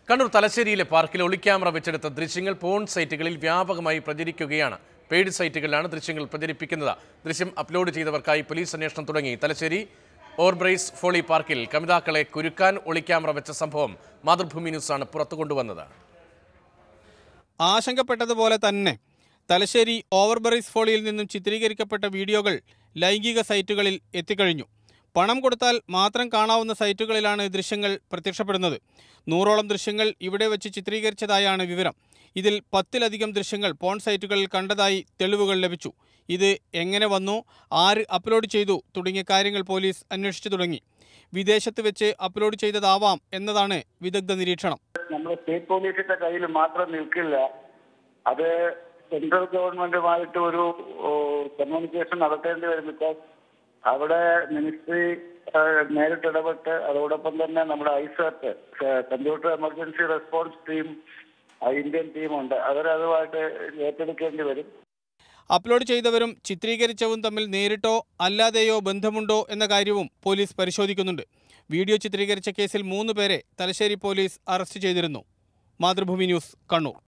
കണ്ണൂർ തലശ്ശേരിയിലെ പാർക്കിൽ ഒളിക്യാമറ വെച്ചെടുത്ത ദൃശ്യങ്ങൾ പോൺ സൈറ്റുകളിൽ വ്യാപകമായി പ്രചരിക്കുകയാണ് പെയ്ഡ് സൈറ്റുകളിലാണ് ദൃശ്യങ്ങൾ പ്രചരിപ്പിക്കുന്നത് ദൃശ്യം അപ്ലോഡ് ചെയ്തവർക്കായി പോലീസ് അന്വേഷണം തുടങ്ങി തലശ്ശേരി ഓർബ്രൈസ് ഫോളി പാർക്കിൽ കമിതാക്കളെ കുരുക്കാൻ ഒളിക്യാമറ വെച്ച സംഭവം മാതൃഭൂമി ന്യൂസാണ് പുറത്തു കൊണ്ടുവന്നത് ആശങ്കപ്പെട്ടതുപോലെ തന്നെ തലശ്ശേരി ഓവർബറീസ് ഫോളിയിൽ നിന്നും ചിത്രീകരിക്കപ്പെട്ട വീഡിയോകൾ ലൈംഗിക സൈറ്റുകളിൽ എത്തിക്കഴിഞ്ഞു പണം കൊടുത്താൽ മാത്രം കാണാവുന്ന സൈറ്റുകളിലാണ് ദൃശ്യങ്ങൾ പ്രത്യക്ഷപ്പെടുന്നത് നൂറോളം ദൃശ്യങ്ങൾ ഇവിടെ വെച്ച് ചിത്രീകരിച്ചതായാണ് വിവരം ഇതിൽ പത്തിലധികം ദൃശ്യങ്ങൾ പോൺ സൈറ്റുകളിൽ കണ്ടതായി തെളിവുകൾ ലഭിച്ചു ഇത് എങ്ങനെ വന്നു ആര് അപ്ലോഡ് ചെയ്തു തുടങ്ങിയ കാര്യങ്ങൾ പോലീസ് അന്വേഷിച്ചു തുടങ്ങി വിദേശത്ത് വെച്ച് അപ്ലോഡ് ചെയ്തതാവാം എന്നതാണ് വിദഗ്ധ നിരീക്ഷണം നമ്മുടെ സ്റ്റേറ്റ് പോലീസിന്റെ കയ്യിൽ മാത്രം നിൽക്കില്ല അത് സെൻട്രൽ ഗവൺമെന്റുമായിട്ട് ഒരു കമ്മ്യൂണിക്കേഷൻ നടത്തേണ്ടി വരും ബിക്കോസ് അവിടെ മിനിസ്ട്രി നേരിട്ട് ഇടപെട്ട് അതോടൊപ്പം തന്നെ നമ്മുടെ ICERT computer emergency response team Indian ടീമുണ്ട് അവരതുമായിട്ട് ഏറ്റെടുക്കേണ്ടി വരും അപ്ലോഡ് ചെയ്തവരും ചിത്രീകരിച്ചവരും തമ്മിൽ നേരിട്ടോ അല്ലാതെയോ ബന്ധമുണ്ടോ എന്ന കാര്യവും പോലീസ് പരിശോധിക്കുന്നുണ്ട് വീഡിയോ ചിത്രീകരിച്ച കേസിൽ മൂന്ന് പേരെ തലശ്ശേരി പോലീസ് അറസ്റ്റ് ചെയ്തിരുന്നു മാതൃഭൂമി ന്യൂസ് കണ്ണൂർ